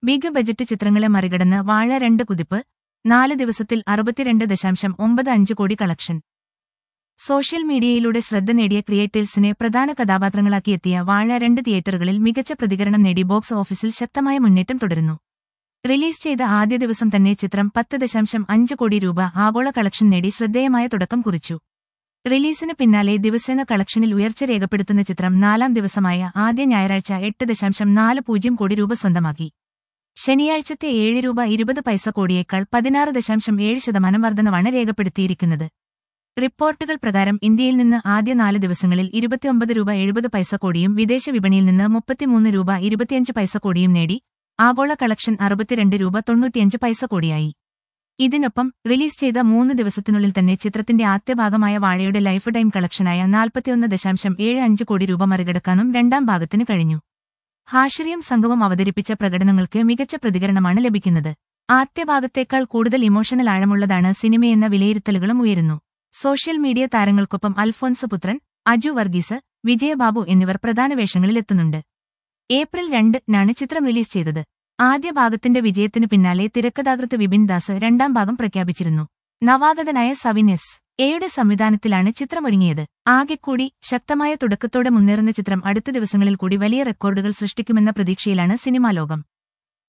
big budget ചിത്രങ്ങളെ മറികടന്ന് വാഴ രണ്ട് കുതിപ്പ് നാല് ദിവസത്തിൽ അറുപത്തിരണ്ട് ദശാംശം ഒമ്പത് അഞ്ച് കോടി കളക്ഷൻ സോഷ്യൽ മീഡിയയിലൂടെ ശ്രദ്ധ നേടിയ ക്രിയേറ്റേഴ്സിനെ പ്രധാന കഥാപാത്രങ്ങളാക്കി എത്തിയ വാഴ രണ്ട് തിയേറ്ററുകളിൽ മികച്ച പ്രതികരണം നേടി ബോക്സ് ഓഫീസിൽ ശക്തമായ മുന്നേറ്റം തുടരുന്നു റിലീസ് ചെയ്ത ആദ്യ ദിവസം തന്നെ ചിത്രം പത്ത് ദശാംശം അഞ്ച് കോടി രൂപ ആഗോള കളക്ഷൻ നേടി ശ്രദ്ധേയമായ തുടക്കം കുറിച്ചു റിലീസിന് പിന്നാലെ ദിവസേന കളക്ഷനിൽ ഉയർച്ച രേഖപ്പെടുത്തുന്ന ചിത്രം നാലാം ദിവസമായ ആദ്യ ഞായറാഴ്ച എട്ട് ദശാംശം നാല് പൂജ്യം കോടി രൂപ സ്വന്തമാക്കി ശനിയാഴ്ചത്തെ ഏഴ് രൂപ ഇരുപത് പൈസ കോടിയേക്കാൾ പതിനാറ് ദശാംശം ഏഴ് ശതമാനം വർധനവാണ് രേഖപ്പെടുത്തിയിരിക്കുന്നത് റിപ്പോർട്ടുകൾ പ്രകാരം ഇന്ത്യയിൽ നിന്ന് ആദ്യ നാല് ദിവസങ്ങളിൽ ഇരുപത്തിയൊമ്പത് രൂപ എഴുപത് പൈസ കോടിയും വിദേശ വിപണിയിൽ നിന്ന് മുപ്പത്തിമൂന്ന് രൂപ ഇരുപത്തിയഞ്ച് പൈസ കോടിയും നേടി ആഗോള കളക്ഷൻ അറുപത്തിരണ്ട് രൂപ തൊണ്ണൂറ്റിയഞ്ച് പൈസ കോടിയായി ഇതിനൊപ്പം റിലീസ് ചെയ്ത മൂന്ന് ദിവസത്തിനുള്ളിൽ തന്നെ ചിത്രത്തിന്റെ ആദ്യഭാഗമായ വാഴയുടെ ലൈഫ് ടൈം കളക്ഷനായ നാൽപ്പത്തിയൊന്ന് ദശാംശം ഏഴ് അഞ്ച് കോടി രൂപ മറികടക്കാനും രണ്ടാം ഭാഗത്തിന് കഴിഞ്ഞു ഹാഷിറിയം സംഘവും അവതരിപ്പിച്ച പ്രകടനങ്ങൾക്ക് മികച്ച പ്രതികരണമാണ് ലഭിക്കുന്നത് ആദ്യഭാഗത്തേക്കാൾ കൂടുതൽ ഇമോഷണൽ ആഴമുള്ളതാണ് സിനിമയെന്ന വിലയിരുത്തലുകളും ഉയരുന്നു സോഷ്യൽ മീഡിയ താരങ്ങൾക്കൊപ്പം അൽഫോൻസ് പുത്രൻ അജു വർഗീസ് വിജയബാബു എന്നിവർ പ്രധാന വേഷങ്ങളിലെത്തുന്നുണ്ട് ഏപ്രിൽ രണ്ടിനാണ് ചിത്രം റിലീസ് ചെയ്തത് ആദ്യ ഭാഗത്തിന്റെ വിജയത്തിനു പിന്നാലെ തിരക്കഥാകൃത്ത് വിപിൻ ദാസ് രണ്ടാം ഭാഗം പ്രഖ്യാപിച്ചിരുന്നു നവാഗതനായ സവിൻ എസ് എയുടെ സംവിധാനത്തിലാണ് ചിത്രമൊരുങ്ങിയത് ആകെക്കൂടി ശക്തമായ തുടക്കത്തോടെ മുന്നേറുന്ന ചിത്രം അടുത്ത ദിവസങ്ങളിൽ കൂടി വലിയ റെക്കോർഡുകൾ സൃഷ്ടിക്കുമെന്ന പ്രതീക്ഷയിലാണ് സിനിമാ ലോകം